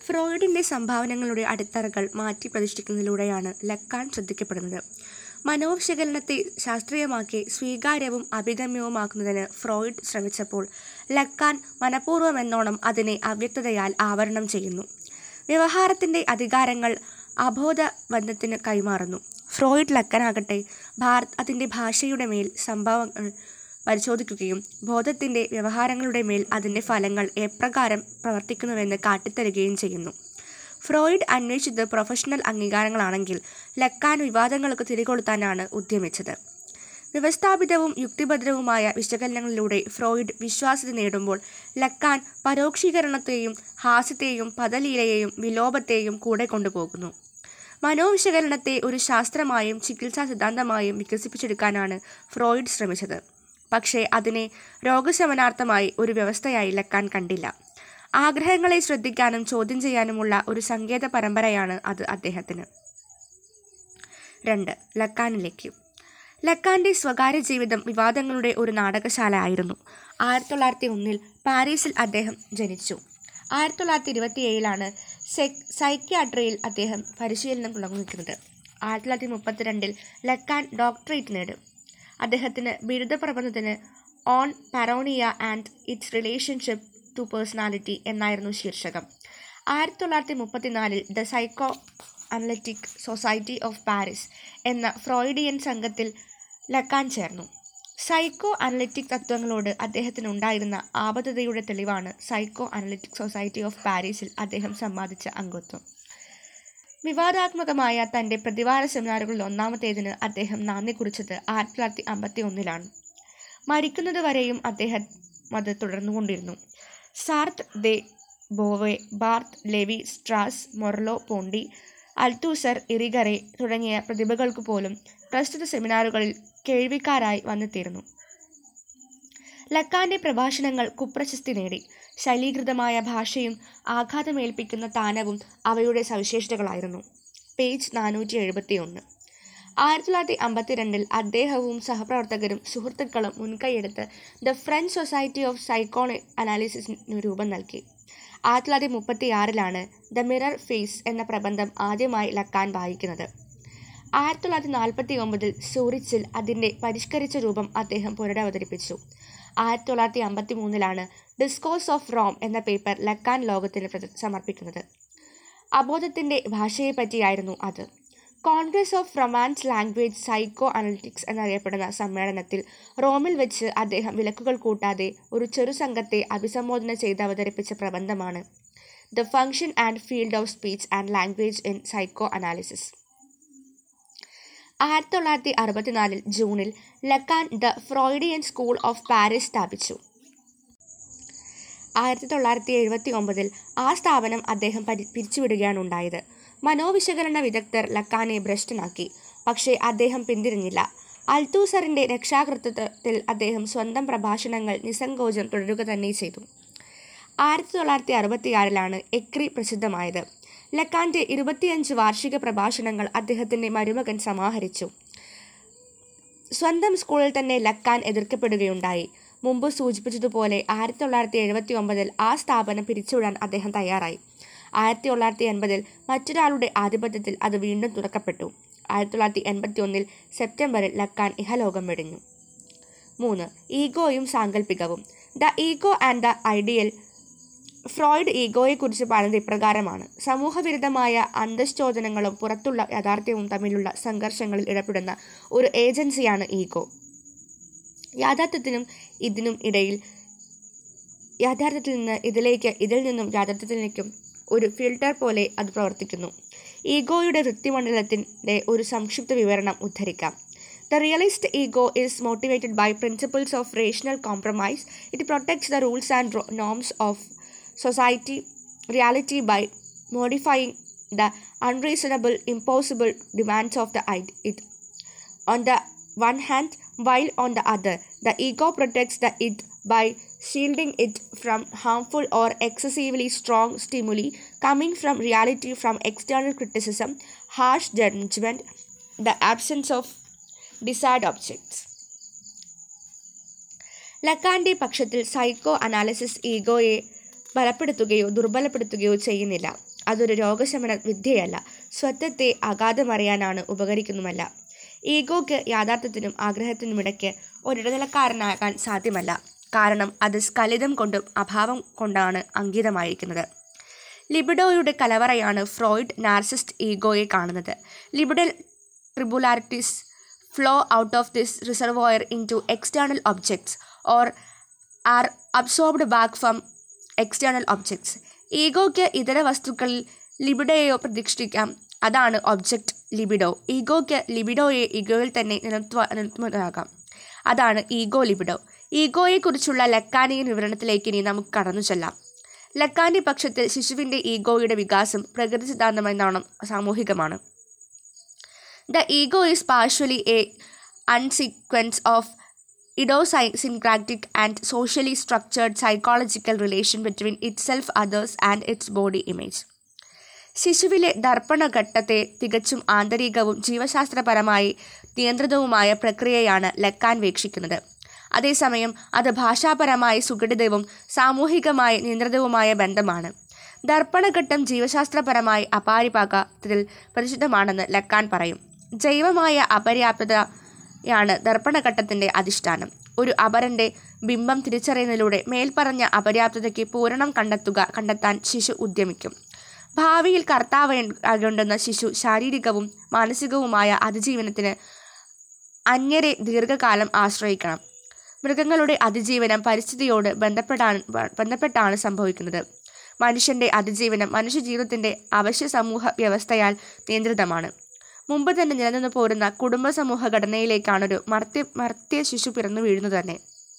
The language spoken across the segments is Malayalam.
ഫ്രോയിഡിൻ്റെ സംഭാവനകളുടെ അടിത്തറകൾ മാറ്റി പ്രതിഷ്ഠിക്കുന്നതിലൂടെയാണ് ലക്കാൻ ശ്രദ്ധിക്കപ്പെടുന്നത് മനോവിശകലനത്തെ ശാസ്ത്രീയമാക്കി സ്വീകാര്യവും അഭിഗമ്യവുമാക്കുന്നതിന് ഫ്രോയിഡ് ശ്രമിച്ചപ്പോൾ ലക്കാൻ മനഃപൂർവ്വമെന്നോണം അതിനെ അവ്യക്തതയാൽ ആവരണം ചെയ്യുന്നു വ്യവഹാരത്തിൻ്റെ അധികാരങ്ങൾ അബോധ ബന്ധത്തിന് കൈമാറുന്നു ഫ്രോയിഡ് ലക്കനാകട്ടെ ഭാരത് അതിൻ്റെ ഭാഷയുടെ മേൽ സംഭവങ്ങൾ പരിശോധിക്കുകയും ബോധത്തിൻ്റെ വ്യവഹാരങ്ങളുടെ മേൽ അതിൻ്റെ ഫലങ്ങൾ എപ്രകാരം പ്രവർത്തിക്കുന്നുവെന്ന് കാട്ടിത്തരുകയും ചെയ്യുന്നു ഫ്രോയിഡ് അന്വേഷിച്ചത് പ്രൊഫഷണൽ അംഗീകാരങ്ങളാണെങ്കിൽ ലക്കാൻ വിവാദങ്ങൾക്ക് തിരികൊളുത്താനാണ് ഉദ്യമിച്ചത് വ്യവസ്ഥാപിതവും യുക്തിഭദ്രവുമായ വിശകലനങ്ങളിലൂടെ ഫ്രോയിഡ് വിശ്വാസ്യത നേടുമ്പോൾ ലക്കാൻ പരോക്ഷീകരണത്തെയും ഹാസ്യത്തെയും പദലീലയെയും വിലോപത്തെയും കൂടെ കൊണ്ടുപോകുന്നു മനോവിശകലനത്തെ ഒരു ശാസ്ത്രമായും ചികിത്സാ സിദ്ധാന്തമായും വികസിപ്പിച്ചെടുക്കാനാണ് ഫ്രോയിഡ് ശ്രമിച്ചത് പക്ഷേ അതിനെ രോഗശമനാർത്ഥമായി ഒരു വ്യവസ്ഥയായി ലക്കാൻ കണ്ടില്ല ആഗ്രഹങ്ങളെ ശ്രദ്ധിക്കാനും ചോദ്യം ചെയ്യാനുമുള്ള ഒരു സങ്കേത പരമ്പരയാണ് അത് അദ്ദേഹത്തിന് രണ്ട് ലക്കാനിലേക്ക് ലക്കാന്റെ സ്വകാര്യ ജീവിതം വിവാദങ്ങളുടെ ഒരു നാടകശാല ആയിരുന്നു ആയിരത്തി തൊള്ളായിരത്തി ഒന്നിൽ പാരീസിൽ അദ്ദേഹം ജനിച്ചു ആയിരത്തി തൊള്ളായിരത്തി ഇരുപത്തി ഏഴിലാണ് സെക് സൈക്യാട്രിയിൽ അദ്ദേഹം പരിശീലനം തുടങ്ങുന്നത് ആയിരത്തി തൊള്ളായിരത്തി മുപ്പത്തിരണ്ടിൽ ലക്കാൻ ഡോക്ടറേറ്റ് നേടും അദ്ദേഹത്തിന് ബിരുദ പ്രബന്ധത്തിന് on paranoia and its relationship to personality എന്നായിരുന്നു ശീർഷകം ആയിരത്തി തൊള്ളായിരത്തി മുപ്പത്തിനാലിൽ the psycho analytic society of Paris എന്ന ഫ്രോയിഡിയൻ സംഘത്തിൽ ലക്കാൻ ചേർന്നു സൈക്കോ അനലറ്റിക് തത്വങ്ങളോട് അദ്ദേഹത്തിനുണ്ടായിരുന്ന ആബദ്ധതയുടെ തെളിവാണ് സൈക്കോ അനലറ്റിക് സൊസൈറ്റി ഓഫ് പാരീസിൽ അദ്ദേഹം സമ്പാദിച്ച അംഗത്വം വിവാദാത്മകമായ തൻ്റെ പ്രതിവാര സെമിനാറുകളിൽ ഒന്നാമത്തേതിന് അദ്ദേഹം നന്ദി കുറിച്ചത് ആയിരത്തി തൊള്ളായിരത്തി അമ്പത്തി ഒന്നിലാണ് മരിക്കുന്നത് വരെയും അദ്ദേഹം അത് തുടർന്നുകൊണ്ടിരുന്നു Sartre de Beauvoir Barthes Levi Strauss Merleau Ponty Althusser ഇറിഗറെ തുടങ്ങിയ പ്രതിഭകൾക്ക് പോലും പ്രസ്തുത സെമിനാറുകളിൽ കേൾവിക്കാരായി വന്നെത്തിയിരുന്നു ലക്കാന്റെ പ്രഭാഷണങ്ങൾ കുപ്രശസ്തി നേടി ശൈലീകൃതമായ ഭാഷയും ആഘാതമേൽപ്പിക്കുന്ന താനവും അവയുടെ സവിശേഷതകളായിരുന്നു പേജ് നാനൂറ്റി എഴുപത്തി ഒന്ന് ആയിരത്തി തൊള്ളായിരത്തി അമ്പത്തിരണ്ടിൽ അദ്ദേഹവും സഹപ്രവർത്തകരും സുഹൃത്തുക്കളും മുൻകൈയെടുത്ത് ദ ഫ്രഞ്ച് സൊസൈറ്റി ഓഫ് സൈക്കോൺ അനാലിസിസിന് രൂപം നൽകി ആയിരത്തി തൊള്ളായിരത്തി മുപ്പത്തി ആറിലാണ് ദ മിറർ ഫേസ് എന്ന പ്രബന്ധം ആദ്യമായി ലക്കാൻ വായിക്കുന്നത് ആയിരത്തി തൊള്ളായിരത്തി നാൽപ്പത്തി ഒമ്പതിൽ സൂറിച്ചിൽ അതിൻ്റെ പരിഷ്കരിച്ച രൂപം അദ്ദേഹം പുനരവതരിപ്പിച്ചു ആയിരത്തി തൊള്ളായിരത്തി അമ്പത്തി മൂന്നിലാണ് ഡിസ്കോഴ്സ് ഓഫ് റോം എന്ന പേപ്പർ ലക്കാൻ ലോകത്തിന് പ്രദ- സമർപ്പിക്കുന്നത് അബോധത്തിൻ്റെ ഭാഷയെപ്പറ്റിയായിരുന്നു അത് congress of romance language psycho analytics എന്നറിയപ്പെടുന്ന സമ്മേളനത്തിൽ റോമിൽ വെച്ച് അദ്ദേഹം വിലക്കുകൾ കൂട്ടാതെ ഒരു ചെറു സംഘത്തെ അഭിസംബോധന ചെയ്ത് അവതരിപ്പിച്ച പ്രബന്ധമാണ് the function and field of speech and language in psycho analysis ആയിരത്തി തൊള്ളായിരത്തി അറുപത്തിനാലിൽ ജൂണിൽ Lacan the Freudian school of Paris സ്ഥാപിച്ചു ആയിരത്തി തൊള്ളായിരത്തി എഴുപത്തി ഒമ്പതിൽ ആ സ്ഥാപനം അദ്ദേഹം പരി പിരിച്ചുവിടുകയാണ് ഉണ്ടായത് മനോവിശകലന വിദഗ്ധർ ലക്കാനെ ഭ്രഷ്ടനാക്കി പക്ഷേ അദ്ദേഹം പിന്തിരിഞ്ഞില്ല അൽത്തൂസറിൻ്റെ രക്ഷാകർതൃത്വത്തിൽ അദ്ദേഹം സ്വന്തം പ്രഭാഷണങ്ങൾ നിസ്സങ്കോചം തുടരുക തന്നെ ചെയ്തു ആയിരത്തി തൊള്ളായിരത്തി അറുപത്തിയാറിലാണ് എക്രി പ്രസിദ്ധമായത് ലക്കാന്റെ ഇരുപത്തിയഞ്ച് വാർഷിക പ്രഭാഷണങ്ങൾ അദ്ദേഹത്തിൻ്റെ മരുമകൻ സമാഹരിച്ചു സ്വന്തം സ്കൂളിൽ തന്നെ ലക്കാൻ എതിർക്കപ്പെടുകയുണ്ടായി മുമ്പ് സൂചിപ്പിച്ചതുപോലെ ആയിരത്തി തൊള്ളായിരത്തി എഴുപത്തി ഒമ്പതിൽ ആ സ്ഥാപനം പിരിച്ചുവിടാൻ അദ്ദേഹം തയ്യാറായി ആയിരത്തി തൊള്ളായിരത്തി എൺപതിൽ മറ്റൊരാളുടെ ആധിപത്യത്തിൽ അത് വീണ്ടും തുറക്കപ്പെട്ടു ആയിരത്തി തൊള്ളായിരത്തി എൺപത്തി ഒന്നിൽ സെപ്റ്റംബറിൽ ലക്കാൻ ഇഹലോകം വെടിഞ്ഞു മൂന്ന് ഈഗോയും സാങ്കല്പികവും the ego and the ideal Freud ഈഗോയെക്കുറിച്ച് പറയുന്നത് ഇപ്രകാരമാണ് സമൂഹവിരുദ്ധമായ അന്തശ്ചോദനങ്ങളും പുറത്തുള്ള യാഥാർത്ഥ്യവും തമ്മിലുള്ള സംഘർഷങ്ങളിൽ ഇടപെടുന്ന ഒരു ഏജൻസിയാണ് ഈഗോ യാഥാർത്ഥ്യത്തിനും ഇതിനും ഇടയിൽ യാഥാർത്ഥ്യത്തിൽ നിന്ന് ഇതിലേക്ക് ഇതിൽ നിന്നും യാഥാർത്ഥ്യത്തിലേക്കും ഒരു ഫിൽട്ടർ പോലെ അത് പ്രവർത്തിക്കുന്നു ഈഗോയുടെ വൃത്തിമണ്ഡലത്തിൻ്റെ ഒരു സംക്ഷിപ്ത വിവരണം ഉദ്ധരിക്കാം the realist ego is motivated by principles of rational compromise it protects the rules and norms of society reality by modifying the unreasonable impossible demands of the id- it on the one hand while on the other the ego protects the it by shielding it from harmful or excessively strong stimuli coming from reality from external criticism harsh judgment the absence of desired objects ലക്കാന്റെ പക്ഷത്തിൽ സൈക്കോ അനാലിസിസ് ഈഗോയെ ബലപ്പെടുത്തുകയോ ദുർബലപ്പെടുത്തുകയോ ചെയ്യുന്നില്ല അതൊരു രോഗശമന വിദ്യയല്ല സ്വത്വത്തെ അഗാധമറിയാനാണ് ഉപകരിക്കുന്നുമല്ല ഈഗോയ്ക്ക് യാഥാർത്ഥ്യത്തിനും ആഗ്രഹത്തിനുമിടയ്ക്ക് ഒരിടനിലക്കാരനാകാൻ സാധ്യമല്ല കാരണം അത് സ്ഖലിതം കൊണ്ടും അഭാവം കൊണ്ടാണ് അങ്കിതമായിരിക്കുന്നത് ലിബിഡോയുടെ കലവറയാണ് ഫ്രോയിഡ് നാർസിസ്റ്റ് ഈഗോയെ കാണുന്നത് libidinal tributaries flow out of this reservoir into external objects or are absorbed back from external objects ഈഗോയ്ക്ക് ഇതര വസ്തുക്കളിൽ ലിബിഡോയോ പ്രതീക്ഷിക്കാം അതാണ് ഒബ്ജക്റ്റ് ലിബിഡോ ഈഗോയ്ക്ക് ലിബിഡോയെ ഈഗോയിൽ തന്നെ നിലനിർത്തുവാ നിലനിർത്തുന്നതാകാം അതാണ് ഈഗോ ലിബിഡോ ഈഗോയെക്കുറിച്ചുള്ള ലക്കാനിയൻ വിവരണത്തിലേക്ക് ഇനി നമുക്ക് കടന്നു ചെല്ലാം ലക്കാന്റെ പക്ഷത്തിൽ ശിശുവിൻ്റെ ഈഗോയുടെ വികാസം പ്രകൃതി സിദ്ധാന്തമെന്നോണം സാമൂഹികമാണ് the ego is partially a consequence of idiosyncratic and socially structured psychological relation between it self others and its body image ശിശുവിലെ ദർപ്പണഘട്ടത്തെ തികച്ചും ആന്തരികവും ജീവശാസ്ത്രപരമായി നിയന്ത്രിതവുമായ പ്രക്രിയയാണ് ലക്കാൻ വീക്ഷിക്കുന്നത് അതേസമയം അത് ഭാഷാപരമായി സുഘടിതവും സാമൂഹികമായി നിയന്ത്രിതവുമായ ബന്ധമാണ് ദർപ്പണഘട്ടം ജീവശാസ്ത്രപരമായി അപാരിപാകത്തിൽ പരിശുദ്ധമാണെന്ന് ലക്കാൻ പറയും ജൈവമായ അപര്യാപ്തതയാണ് ദർപ്പണഘട്ടത്തിൻ്റെ അധിഷ്ഠാനം ഒരു അപരൻ്റെ ബിംബം തിരിച്ചറിയുന്നതിലൂടെ മേൽപ്പറഞ്ഞ അപര്യാപ്തതയ്ക്ക് പൂരണം കണ്ടെത്തുക കണ്ടെത്താൻ ശിശു ഉദ്യമിക്കും ഭാവിയിൽ കർത്താവ് ആകേണ്ടുന്ന ശിശു ശാരീരികവും മാനസികവുമായ അതിജീവനത്തിന് അന്യരെ ദീർഘകാലം ആശ്രയിക്കണം മൃഗങ്ങളുടെ അതിജീവനം പരിസ്ഥിതിയോട് ബന്ധപ്പെട്ടാണ് ബന്ധപ്പെട്ടാണ് സംഭവിക്കുന്നത് മനുഷ്യൻ്റെ അതിജീവനം മനുഷ്യജീവിതത്തിൻ്റെ അവശ്യ സമൂഹ വ്യവസ്ഥയാൽ നിയന്ത്രിതമാണ് മുമ്പ് തന്നെ നിലനിന്നു പോരുന്ന കുടുംബ സമൂഹ ഘടനയിലേക്കാണൊരു മർത്യ മർത്യ ശിശു പിറന്നു വീഴുന്നത് തന്നെ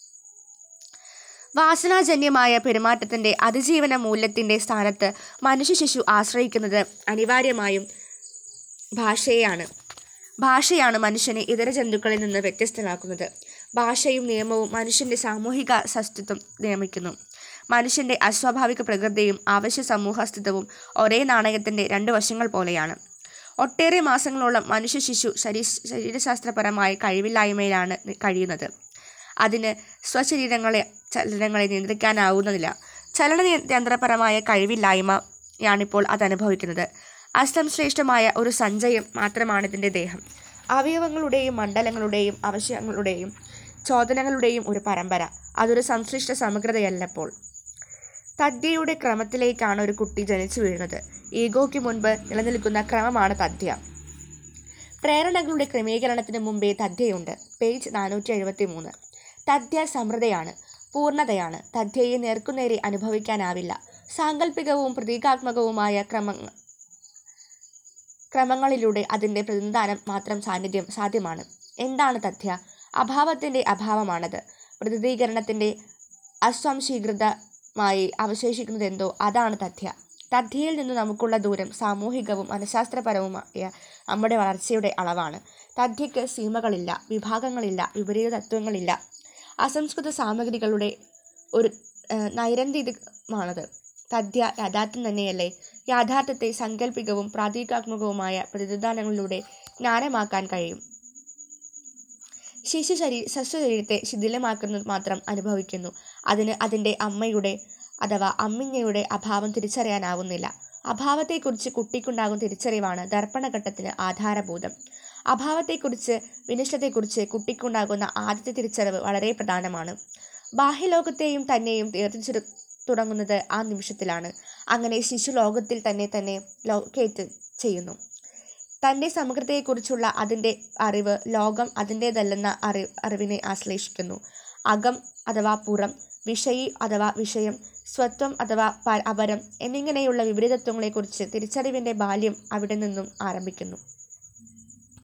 വാസനാജന്യമായ പെരുമാറ്റത്തിൻ്റെ അതിജീവന മൂല്യത്തിൻ്റെ സ്ഥാനത്ത് മനുഷ്യ ശിശു ആശ്രയിക്കുന്നത് അനിവാര്യമായും ഭാഷയെയാണ് ഭാഷയാണ് മനുഷ്യനെ ഇതര ജന്തുക്കളിൽ നിന്ന് വ്യത്യസ്തനാക്കുന്നത് ഭാഷയും നിയമവും മനുഷ്യൻ്റെ സാമൂഹിക സസ്തിത്വം നിയമിക്കുന്നു മനുഷ്യൻ്റെ അസ്വാഭാവിക പ്രകൃതിയും ആവശ്യ സമൂഹസ്തിത്വവും ഒരേ നാണയത്തിൻ്റെ രണ്ട് വശങ്ങൾ പോലെയാണ് ഒട്ടേറെ മാസങ്ങളോളം മനുഷ്യ ശിശു ശരീ ശരീരശാസ്ത്രപരമായ കഴിവില്ലായ്മയിലാണ് കഴിയുന്നത് അതിന് സ്വശരീരങ്ങളെ ചലനങ്ങളെ നിയന്ത്രിക്കാനാവുന്നതില്ല ചലനതന്ത്രപരമായ കഴിവില്ലായ്മയാണിപ്പോൾ അത് അനുഭവിക്കുന്നത് അസംശ്രേഷ്ഠമായ ഒരു സഞ്ചയം മാത്രമാണ് ഇതിൻ്റെ ദേഹം അവയവങ്ങളുടെയും മണ്ഡലങ്ങളുടെയും ആവശ്യങ്ങളുടെയും ചോദനകളുടെയും ഒരു പരമ്പര അതൊരു സംശ്ലിഷ്ട സമഗ്രതയല്ലപ്പോൾ തദ്യയുടെ ക്രമത്തിലേക്കാണ് ഒരു കുട്ടി ജനിച്ചു വീഴുന്നത് ഈഗോയ്ക്ക് മുൻപ് നിലനിൽക്കുന്ന ക്രമമാണ് തദ്യ പ്രേരണകളുടെ ക്രമീകരണത്തിന് മുമ്പേ തദ്യയുണ്ട് പേജ് നാനൂറ്റി എഴുപത്തി മൂന്ന് തദ്യ സമൃദ്ധയാണ് പൂർണ്ണതയാണ് തദ്യയെ നേർക്കുനേരെ അനുഭവിക്കാനാവില്ല സാങ്കല്പികവും പ്രതീകാത്മകവുമായ ക്രമ ക്രമങ്ങളിലൂടെ അതിൻ്റെ പ്രതിനിധാനം മാത്രം സാന്നിധ്യം സാധ്യമാണ് എന്താണ് തഥ്യ അഭാവത്തിൻ്റെ അഭാവമാണത് പ്രതിനിധീകരണത്തിൻ്റെ അസ്വംശീകൃതമായി അവശേഷിക്കുന്നതെന്തോ അതാണ് തഥ്യ തഥ്യയിൽ നിന്ന് നമുക്കുള്ള ദൂരം സാമൂഹികവും മനഃശാസ്ത്രപരവുമായ നമ്മുടെ വളർച്ചയുടെ അളവാണ് തഥ്യയ്ക്ക് സീമകളില്ല വിഭാഗങ്ങളില്ല വിപരീത തത്വങ്ങളില്ല അസംസ്കൃത സാമഗ്രികളുടെ ഒരു നൈരന്തികമാണത് തദ്യ യാഥാർത്ഥ്യം തന്നെയല്ലേ യാഥാർത്ഥ്യത്തെ സങ്കല്പികവും പ്രാതീകാത്മകവുമായ പ്രതിനിധാനങ്ങളിലൂടെ ജ്ഞാനമാക്കാൻ കഴിയും ശിശു ശരീ സസ്വശരീരത്തെ ശിഥിലമാക്കുന്നത് മാത്രം അനുഭവിക്കുന്നു അതിന് അതിൻ്റെ അമ്മയുടെ അഥവാ അമ്മിഞ്ഞയുടെ അഭാവം തിരിച്ചറിയാനാവുന്നില്ല അഭാവത്തെക്കുറിച്ച് കുട്ടിക്കുണ്ടാകും തിരിച്ചറിവാണ് ദർപ്പണഘട്ടത്തിന് ആധാരഭൂതം അഭാവത്തെക്കുറിച്ച് വിനിഷ്ടത്തെക്കുറിച്ച് കുട്ടിക്കുണ്ടാകുന്ന ആദ്യത്തെ തിരിച്ചറിവ് വളരെ പ്രധാനമാണ് ബാഹ്യലോകത്തെയും തന്നെയും വേർതിരിച്ചു തുടങ്ങുന്നത് ആ നിമിഷത്തിലാണ് അങ്ങനെ ശിശു ലോകത്തിൽ തന്നെ തന്നെ ലോക്കേറ്റ് ചെയ്യുന്നു തൻ്റെ സമഗ്രതയെക്കുറിച്ചുള്ള അതിൻ്റെ അറിവ് ലോകം അതിൻ്റേതല്ലെന്ന അറി അറിവിനെ ആശ്ലേഷിക്കുന്നു അകം അഥവാ പുറം വിഷയി അഥവാ വിഷയം സ്വത്വം അഥവാ പ അപരം എന്നിങ്ങനെയുള്ള വിപരീതത്വങ്ങളെക്കുറിച്ച് തിരിച്ചറിവിൻ്റെ ബാല്യം അവിടെ നിന്നും ആരംഭിക്കുന്നു